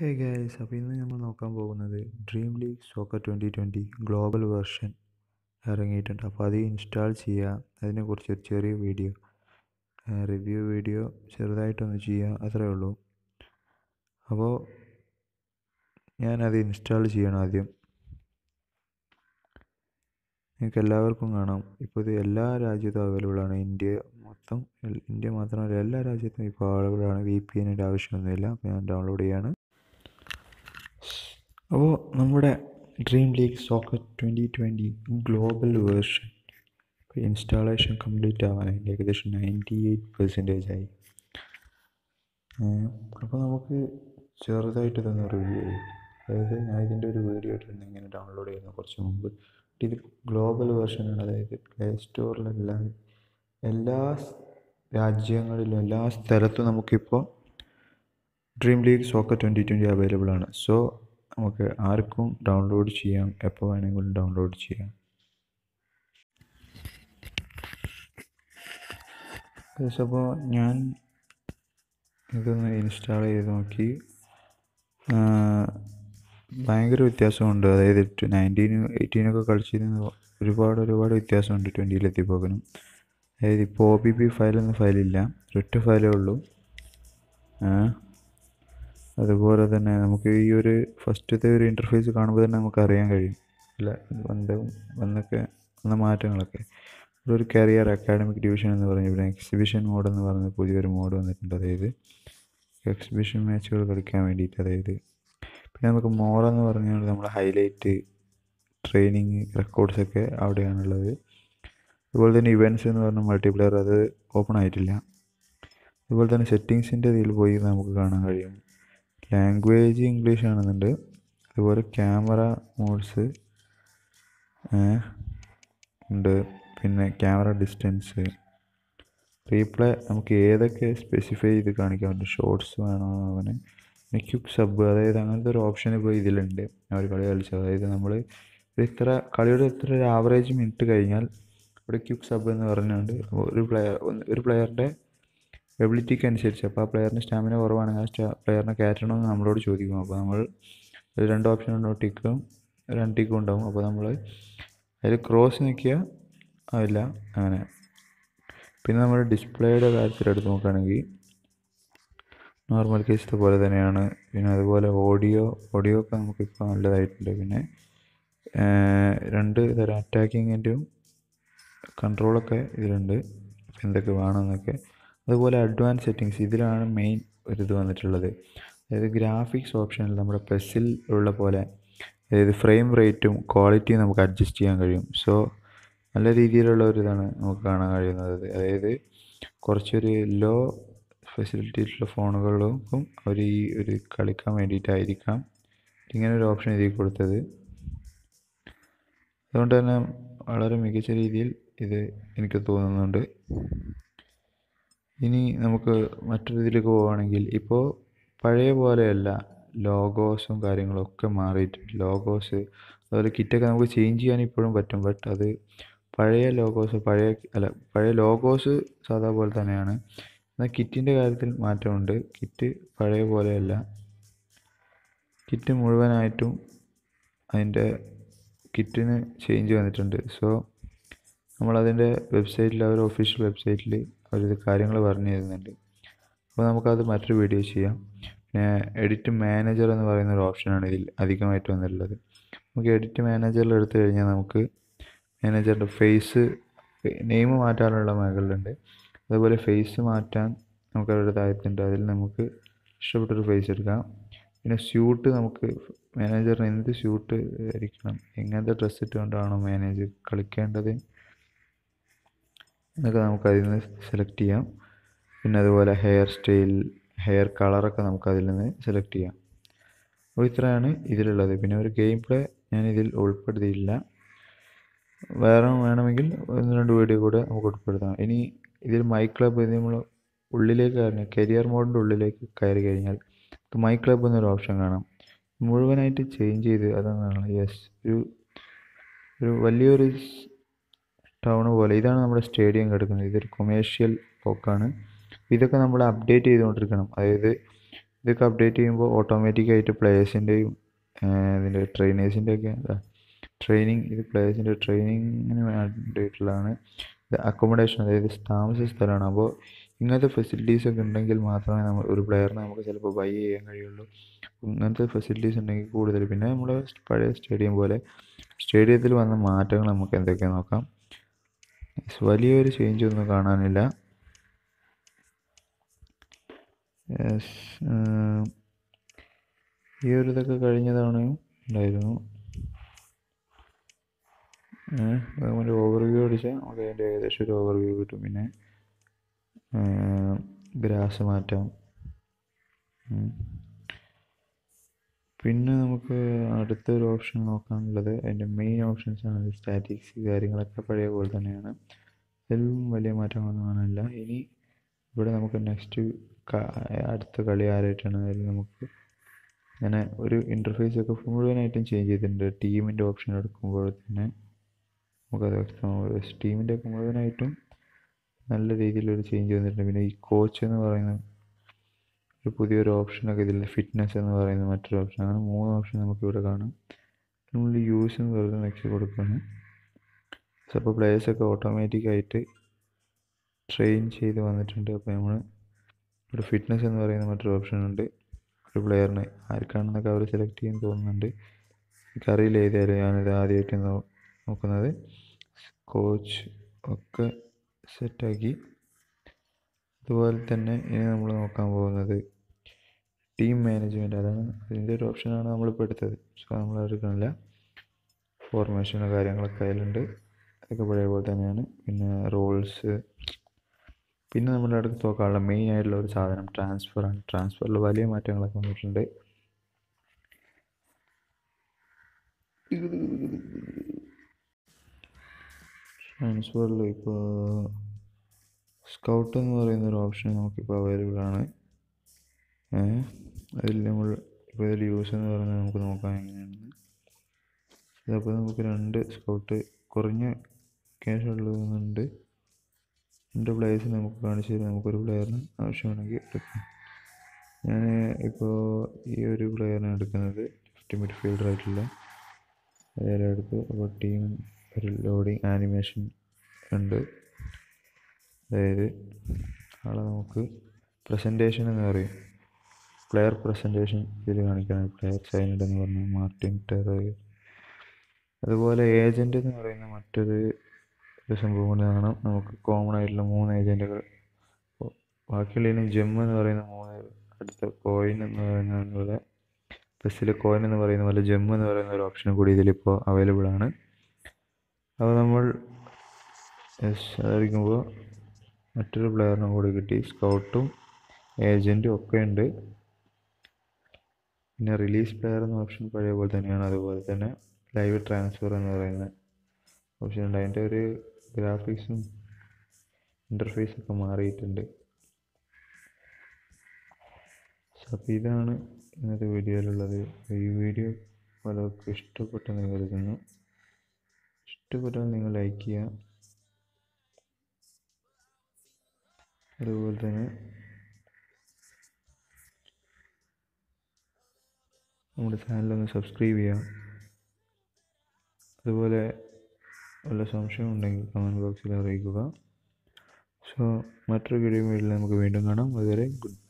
hey guys അപ്പോൾ ഇന്ന് നമ്മൾ നോക്കാൻ പോകുന്നത് dream league soccer twenty twenty global version ഇറങ്ങിയിട്ടുണ്ട് അപ്പോൾ അത് ഇൻസ്റ്റാൾ ചെയ്യുക അതിനെക്കുറിച്ച് ഒരു ചെറിയ വീഡിയോ റിവ്യൂ വീഡിയോ ചെറുതായിട്ടൊന്ന് ചെയ്യുക അത്രേ ഉള്ളൂ അപ്പോൾ ഞാനത് ഇൻസ്റ്റാൾ ചെയ്യണം ആദ്യം നിങ്ങൾക്ക് എല്ലാവർക്കും കാണാം ഇപ്പോൾ ഇത് എല്ലാ രാജ്യത്തും അവൈലബിൾ ആണ് ഇന്ത്യ മൊത്തം ഇന്ത്യ മാത്രമല്ല എല്ലാ രാജ്യത്തും ഇപ്പോൾ അവൈലബിൾ ആണ് വി പി എന്നിൻ്റെ ആവശ്യമൊന്നുമില്ല അപ്പോൾ ഞാൻ ഡൗൺലോഡ് ചെയ്യാണ് അപ്പോൾ നമ്മുടെ dream league soccer twenty twenty global version installation complete ആവാനായി ഏകദേശം നയൻറ്റി എയ്റ്റ് പെർസെൻറ്റേജ് ആയി അപ്പോൾ നമുക്ക് ചെറുതായിട്ട് ഇതൊന്ന് റിവ്യൂ ചെയ്യും അതായത് ഞാൻ ഇതിൻ്റെ ഒരു വീഡിയോ ഇട്ടിരുന്നു ഇങ്ങനെ ഡൗൺലോഡ് ചെയ്യുന്ന കുറച്ച് മുമ്പ് ഇത് ഗ്ലോബൽ വേർഷനാണ് അതായത് പ്ലേ സ്റ്റോറിലെല്ലാം എല്ലാ രാജ്യങ്ങളിലും എല്ലാ സ്ഥലത്തും നമുക്കിപ്പോൾ dream league soccer twenty twenty available ആണ് സോ നമുക്ക് ആർക്കും ഡൗൺലോഡ് ചെയ്യാം എപ്പോൾ വേണമെങ്കിലും ഡൗൺലോഡ് ചെയ്യാം അപ്പോൾ ഞാൻ ഇതൊന്ന് ഇൻസ്റ്റാൾ ചെയ്ത് നോക്കി ഭയങ്കര വ്യത്യാസമുണ്ട് അതായത് നയൻറ്റീൻ എയ്റ്റീനൊക്കെ കളിച്ചിരുന്ന ഒരുപാട് ഒരുപാട് വ്യത്യാസമുണ്ട് ട്വൻറ്റിയിലെത്തിപ്പോകനും അതായത് ഇപ്പോൾ ഒ ബി പി ഫയലൊന്നും ഫയലില്ല ഒരൊറ്റ ഫയലേ ഉള്ളൂ അതുപോലെ തന്നെ നമുക്ക് ഈ ഒരു ഫസ്റ്റത്തെ ഒരു ഇൻ്റർഫേസ് കാണുമ്പോൾ തന്നെ നമുക്ക് അറിയാൻ കഴിയും അല്ല വന്ന വന്നൊക്കെ വന്ന മാറ്റങ്ങളൊക്കെ ഇവിടെ ഒരു കരിയർ അക്കാഡമിക് ഡിവിഷൻ എന്ന് പറഞ്ഞ് ഇവിടെ എക്സിബിഷൻ മോഡ് എന്ന് പറഞ്ഞ പുതിയൊരു മോഡ് വന്നിട്ടുണ്ട് അതായത് എക്സിബിഷൻ മാച്ചുകൾ കളിക്കാൻ വേണ്ടിയിട്ട് അതായത് പിന്നെ നമുക്ക് മോർ എന്ന് പറഞ്ഞാൽ നമ്മുടെ ഹൈലൈറ്റ് ട്രെയിനിങ് റെക്കോർഡ്സൊക്കെ അവിടെയാണുള്ളത് അതുപോലെ തന്നെ ഇവൻറ്റ്സ് എന്ന് പറഞ്ഞ മൾട്ടിപ്ലെയർ അത് ഓപ്പൺ ആയിട്ടില്ല അതുപോലെ തന്നെ സെറ്റിങ്സിൻ്റെ ഇതിൽ പോയി നമുക്ക് കാണാൻ കഴിയും ലാംഗ്വേജ് ഇംഗ്ലീഷ് ആണെന്നുണ്ട് അതുപോലെ ക്യാമറ മോഡ്സ് ഉണ്ട് പിന്നെ ക്യാമറ ഡിസ്റ്റൻസ് റീപ്ലേ നമുക്ക് ഏതൊക്കെ സ്പെസിഫൈ ചെയ്ത് കാണിക്കാൻ പറ്റും ഷോർട്സ് വേണോ അവന് പിന്നെ ക്യുക്ക് സബ് അതായത് അങ്ങനത്തെ ഒരു ഓപ്ഷൻ ഇപ്പോൾ ഇതിലുണ്ട് അവർ കളി കളിച്ചത് അതായത് നമ്മൾ ഇത്ര കളിയുടെ ഇത്ര ഒരു ആവറേജ് മിനിറ്റ് കഴിഞ്ഞാൽ ഇവിടെ ക്യുക്ക് സബ് എന്ന് പറഞ്ഞുകൊണ്ട് ഒരു പ്ലെയർ ഒരു പ്ലെയറിൻ്റെ എബിലിറ്റിക്ക് അനുസരിച്ച് അപ്പോൾ ആ പ്ലെയറിന് സ്റ്റാമിന കുറവാണെങ്കിൽ ആ സ്റ്റാ പ്ലെയറിനെ കയറ്റണമെന്ന് നമ്മളോട് ചോദിക്കും അപ്പോൾ നമ്മൾ രണ്ട് ഓപ്ഷൻ ഉണ്ടാവും ടിക്കും രണ്ട് ടിക്കും ഉണ്ടാവും അപ്പോൾ നമ്മൾ അതിൽ ക്രോസ് നിൽക്കുക അതില്ല അങ്ങനെ പിന്നെ നമ്മൾ ഡിസ്പ്ലേയുടെ കാര്യത്തിൽ എടുത്ത് നോക്കുകയാണെങ്കിൽ നോർമൽ കേസത്തെ പോലെ തന്നെയാണ് പിന്നെ അതുപോലെ ഓഡിയോ ഓഡിയോ ഒക്കെ നമുക്കിപ്പോൾ നല്ലതായിട്ടുണ്ട് പിന്നെ രണ്ട് തരം അറ്റാക്കിങ്ങിൻ്റെയും കൺട്രോളൊക്കെ ഇതിലുണ്ട് എന്തൊക്കെ വേണമെന്നൊക്കെ അതുപോലെ അഡ്വാൻസ് സെറ്റിങ്സ് ഇതിലാണ് മെയിൻ ഒരു ഇത് വന്നിട്ടുള്ളത് അതായത് ഗ്രാഫിക്സ് ഓപ്ഷനിൽ നമ്മുടെ പെസ്സിൽ ഉള്ള പോലെ അതായത് ഫ്രെയിം റേറ്റും ക്വാളിറ്റിയും നമുക്ക് അഡ്ജസ്റ്റ് ചെയ്യാൻ കഴിയും സോ നല്ല രീതിയിലുള്ള ഒരു ഇതാണ് നമുക്ക് കാണാൻ കഴിയുന്നത് അതായത് കുറച്ചൊരു ലോ ഫെസിലിറ്റിയിലുള്ള ഫോണുകൾക്കും അവർ ഈ ഒരു കളിക്കാൻ വേണ്ടിയിട്ടായിരിക്കാം ഇങ്ങനെ ഒരു ഓപ്ഷൻ ഇതിൽ കൊടുത്തത് അതുകൊണ്ട് തന്നെ വളരെ മികച്ച രീതിയിൽ ഇത് എനിക്ക് തോന്നുന്നുണ്ട് ഇനി നമുക്ക് മറ്റൊരു ഇതിലേക്ക് പോവുകയാണെങ്കിൽ ഇപ്പോൾ പഴയ പോലെയല്ല ലോഗോസും കാര്യങ്ങളും ഒക്കെ മാറിയിട്ടുണ്ട് ലോഗോസ് അതുപോലെ കിറ്റൊക്കെ നമുക്ക് ചേഞ്ച് ചെയ്യാൻ ഇപ്പോഴും പറ്റും ബട്ട് അത് പഴയ ലോഗോസ് പഴയ അല്ല പഴയ ലോഗോസ് സാധാ പോലെ തന്നെയാണ് എന്നാൽ കിറ്റിൻ്റെ കാര്യത്തിൽ മാറ്റമുണ്ട് കിറ്റ് പഴയ പോലെയല്ല കിറ്റ് മുഴുവനായിട്ടും അതിൻ്റെ കിറ്റിന് ചേഞ്ച് വന്നിട്ടുണ്ട് സോ നമ്മളതിൻ്റെ വെബ്സൈറ്റിൽ അവർ ഒഫീഷ്യൽ വെബ്സൈറ്റിൽ അവരിത് കാര്യങ്ങൾ പറഞ്ഞു തരുന്നുണ്ട് അപ്പോൾ നമുക്കത് മറ്റൊരു വീഡിയോ ചെയ്യാം പിന്നെ എഡിറ്റ് മാനേജർ എന്ന് പറയുന്ന ഒരു ഓപ്ഷനാണ് ഇതിൽ അധികമായിട്ട് വന്നിട്ടുള്ളത് നമുക്ക് എഡിറ്റ് മാനേജറിൽ എടുത്തു കഴിഞ്ഞാൽ നമുക്ക് മാനേജറിൻ്റെ ഫേസ് നെയിം മാറ്റാനുള്ള മേഖലയുണ്ട് അതുപോലെ ഫേസ് മാറ്റാൻ നമുക്ക് അവരുടെ താഴത്തുണ്ട് അതിൽ നമുക്ക് ഇഷ്ടപ്പെട്ടൊരു ഫേസ് എടുക്കാം പിന്നെ സ്യൂട്ട് നമുക്ക് മാനേജറിന് എന്ത് സ്യൂട്ട് ധരിക്കണം എങ്ങനത്തെ ഡ്രസ്സ് ഇട്ടുകൊണ്ടാണോ മാനേജർ കളിക്കേണ്ടത് എന്നൊക്കെ നമുക്ക് അതിൽ നിന്ന് സെലക്ട് ചെയ്യാം പിന്നെ അതുപോലെ ഹെയർ സ്റ്റൈൽ ഹെയർ കളറൊക്കെ നമുക്ക് അതിൽ നിന്ന് സെലക്ട് ചെയ്യാം അപ്പോൾ ഇത്രയാണ് ഇതിലുള്ളത് പിന്നെ ഒരു ഗെയിം പ്ലേ ഞാൻ ഇതിൽ ഉൾപ്പെടുത്തിയില്ല വേറെ വേണമെങ്കിൽ ഒന്ന് രണ്ട് വീഡിയോ കൂടെ നമുക്ക് ഉൾപ്പെടുത്താം ഇനി ഇതിൽ മൈ ക്ലബ് നമ്മൾ ഉള്ളിലേക്ക് കയറി കരിയർ മോഡിൻ്റെ ഉള്ളിലേക്ക് കയറി കഴിഞ്ഞാൽ മൈ ക്ലബ് എന്നൊരു ഓപ്ഷൻ കാണാം മുഴുവനായിട്ട് ചേഞ്ച് ചെയ്ത് അതാണ് യെസ് ഒരു ഒരു വലിയൊരു ടൗൺ പോലെ ഇതാണ് നമ്മുടെ സ്റ്റേഡിയം കിടക്കുന്നത് ഇതൊരു കൊമേഴ്ഷ്യൽ ബ്ലോക്കാണ് ഇതൊക്കെ നമ്മൾ അപ്ഡേറ്റ് ചെയ്തുകൊണ്ടിരിക്കണം അതായത് ഇതൊക്കെ അപ്ഡേറ്റ് ചെയ്യുമ്പോൾ ഓട്ടോമാറ്റിക്കായിട്ട് പ്ലേയേഴ്സിൻ്റെയും ഇതിൻ്റെ ട്രെയിനേഴ്സിൻ്റെ ഒക്കെ ട്രെയിനിങ് ഇത് പ്ലേയേഴ്സിൻ്റെ ട്രെയിനിങ്ങിന് വേണ്ടിയിട്ടുള്ളതാണ് ഇത് അക്കോമഡേഷൻ അതായത് താമസ സ്ഥലമാണ് അപ്പോൾ ഇങ്ങനത്തെ ഫെസിലിറ്റീസ് ഒക്കെ ഉണ്ടെങ്കിൽ മാത്രമേ നമ്മൾ ഒരു പ്ലെയറിനെ നമുക്ക് ചിലപ്പോൾ ബൈ ചെയ്യാൻ കഴിയുള്ളൂ ഇങ്ങനത്തെ ഫെസിലിറ്റീസ് ഉണ്ടെങ്കിൽ കൂടുതൽ പിന്നെ നമ്മൾ പഴയ സ്റ്റേഡിയം പോലെ സ്റ്റേഡിയത്തിൽ വന്ന മാറ്റങ്ങൾ നമുക്ക് എന്തൊക്കെയാണെന്ന് നോക്കാം വലിയൊരു ചേഞ്ച് ഒന്നും കാണാനില്ല യെസ് ഈ ഒരു ഇതൊക്കെ കഴിഞ്ഞ തവണയും ഉണ്ടായിരുന്നു ഗവൺമെൻറ് ഓവർവ്യൂ അടിച്ചാൽ നമുക്ക് അതിൻ്റെ ഏകദേശം ഒരു ഓവർവ്യൂ കിട്ടും പിന്നെ ഗ്രാസ് മാറ്റാം പിന്നെ നമുക്ക് അടുത്തൊരു ഓപ്ഷൻ നോക്കാനുള്ളത് അതിൻ്റെ മെയിൻ ഓപ്ഷൻസ് ആണ് സ്റ്റാറ്റിക്സ് കാര്യങ്ങളൊക്കെ പഴയ പോലെ തന്നെയാണ് അതിലും വലിയ മാറ്റങ്ങളൊന്നും കാണാനില്ല ഇനി ഇവിടെ നമുക്ക് നെക്സ്റ്റ് അടുത്ത കളി ആരായിട്ടാണ് അതിൽ നമുക്ക് ഇങ്ങനെ ഒരു ഇൻ്റർഫേസ് ഒക്കെ മുഴുവനായിട്ടും ചേഞ്ച് ചെയ്തിട്ടുണ്ട് ടീമിൻ്റെ ഓപ്ഷൻ എടുക്കുമ്പോൾ തന്നെ നമുക്കത് വ്യക്തമാവും ടീമിൻ്റെ ഒക്കെ മുഴുവനായിട്ടും നല്ല രീതിയിലൊരു ചേഞ്ച് വന്നിട്ടുണ്ട് പിന്നെ ഈ കോച്ച് എന്ന് പറയുന്ന ഒരു പുതിയൊരു ഓപ്ഷനൊക്കെ ഇതിൽ ഫിറ്റ്നസ് എന്ന് പറയുന്ന മറ്റൊരു ഓപ്ഷൻ അങ്ങനെ മൂന്ന് ഓപ്ഷൻ നമുക്കിവിടെ കാണാം നമ്മൾ യൂസ് എന്ന് പറയുന്നത് നെക്സ്റ്റ് കൊടുക്കുകയാണ് സോ അപ്പോൾ പ്ലേയേഴ്സൊക്കെ ഓട്ടോമാറ്റിക്കായിട്ട് ട്രെയിൻ ചെയ്ത് വന്നിട്ടുണ്ട് അപ്പോൾ നമ്മൾ ഒരു ഫിറ്റ്നസ് എന്ന് പറയുന്ന മറ്റൊരു ഓപ്ഷൻ ഉണ്ട് ഒരു പ്ലെയറിനെ ആർക്കാണെന്നൊക്കെ അവർ സെലക്ട് ചെയ്യാൻ തോന്നുന്നുണ്ട് എനിക്കറിയില്ല ഏതായാലും ഞാനിത് ആദ്യമായിട്ട് നോക്കുന്നത് കോച്ച് ഒക്കെ സെറ്റാക്കി അതുപോലെ തന്നെ ഇനി നമ്മൾ നോക്കാൻ പോകുന്നത് ടീം മാനേജ്മെൻറ്റ് അതാണ് അതിൻ്റെ ഒരു ഓപ്ഷനാണ് നമ്മളിപ്പോൾ എടുത്തത് സോ നമ്മൾ എടുക്കണില്ല ഫോർമേഷനും കാര്യങ്ങളൊക്കെ അതിലുണ്ട് അതൊക്കെ പഴയ പോലെ തന്നെയാണ് പിന്നെ റോൾസ് പിന്നെ നമ്മുടെ അടുത്ത് നോക്കാനുള്ള മെയിൻ ആയിട്ടുള്ള ഒരു സാധനം ട്രാൻസ്ഫറാണ് ട്രാൻസ്ഫറിൽ വലിയ മാറ്റങ്ങളൊക്കെ വന്നിട്ടുണ്ട് ട്രാൻസ്ഫറിൽ ഇപ്പോൾ സ്കൗട്ട് എന്ന് പറയുന്ന ഒരു ഓപ്ഷൻ നമുക്കിപ്പോൾ അവൈലബിൾ ആണ് അതിൽ നമ്മൾ ഇപ്പോൾ ഇതിൽ യൂസ് എന്ന് പറഞ്ഞാൽ നമുക്ക് നോക്കാം എങ്ങനെയാണെന്ന് ഇതപ്പോൾ നമുക്ക് രണ്ട് സ്കൗട്ട് കുറഞ്ഞ ക്യാഷ് ഉള്ളതുകൊണ്ട് രണ്ട് പ്ലേയേഴ്സിനെ നമുക്ക് കാണിച്ചു തരും നമുക്കൊരു പ്ലെയറിന് ആവശ്യമാണെങ്കിൽ എടുക്കാം ഞാൻ ഇപ്പോൾ ഈ ഒരു പ്ലെയറിനെ എടുക്കുന്നത് ലെഫ്റ്റ് മിഡ്ഫീൽഡർ ആയിട്ടുള്ള അതെല്ലാം എടുത്തു അപ്പോൾ ടീം ഒരു ലോഡിങ് ആനിമേഷൻ ഉണ്ട് അതായത് ആളെ നമുക്ക് പ്രസൻറ്റേഷൻ എന്ന് പറയും പ്ലെയർ പ്രസൻറ്റേഷൻ ഇതിൽ കാണിക്കണം പ്ലെയർ സൈനഡ് എന്ന് പറഞ്ഞാൽ മാർട്ടിൻ ടെറർ അതുപോലെ ഏജൻറ്റ് എന്ന് പറയുന്ന മറ്റൊരു ഒരു സംഭവം കൊണ്ട് കാണാം നമുക്ക് കോമൺ ആയിട്ടുള്ള മൂന്ന് ഏജൻറ്റുകൾ ബാക്കിയുള്ളതിന് ജെം എന്ന് പറയുന്ന മൂന്ന് അടുത്ത കോയിൻ എന്ന് പറയുന്ന പോലെ ബസ്സിൽ കോയിൻ എന്ന് പറയുന്ന പോലെ ജെം എന്ന് പറയുന്ന ഒരു ഓപ്ഷൻ കൂടി ഇതിലിപ്പോൾ അവൈലബിൾ ആണ് അപ്പോൾ നമ്മൾ യെസ് അതായിരിക്കുമ്പോൾ മറ്റൊരു പ്ലെയറിനും കൂടി കിട്ടി സ്കൗട്ടും ഏജൻറ്റും ഒക്കെ ഉണ്ട് പിന്നെ റിലീസ് പ്ലെയർ എന്ന ഓപ്ഷൻ പഴയ പോലെ തന്നെയാണ് അതുപോലെ തന്നെ ലൈവ് ട്രാൻസ്ഫർ എന്ന് പറയുന്ന ഓപ്ഷൻ ഉണ്ട് അതിൻ്റെ ഒരു ഗ്രാഫിക്സും ഇൻ്റർഫേസും ഒക്കെ മാറിയിട്ടുണ്ട് അപ്പോൾ ഇതാണ് ഇന്നത്തെ വീഡിയോയിലുള്ളത് ഈ വീഡിയോ പലർക്കും ഇഷ്ടപ്പെട്ടെന്ന് കരുതുന്നു ഇഷ്ടപ്പെട്ടാൽ നിങ്ങൾ ലൈക്ക് ചെയ്യുക അതുപോലെ തന്നെ നമ്മുടെ ചാനലൊന്ന് സബ്സ്ക്രൈബ് ചെയ്യുക അതുപോലെ വല്ല സംശയം ഉണ്ടെങ്കിൽ കമൻറ്റ് ബോക്സിൽ അറിയിക്കുക സോ മറ്റൊരു വീഡിയോ വീട്ടിൽ നമുക്ക് വീണ്ടും കാണാം അതുവരെ ഗുഡ്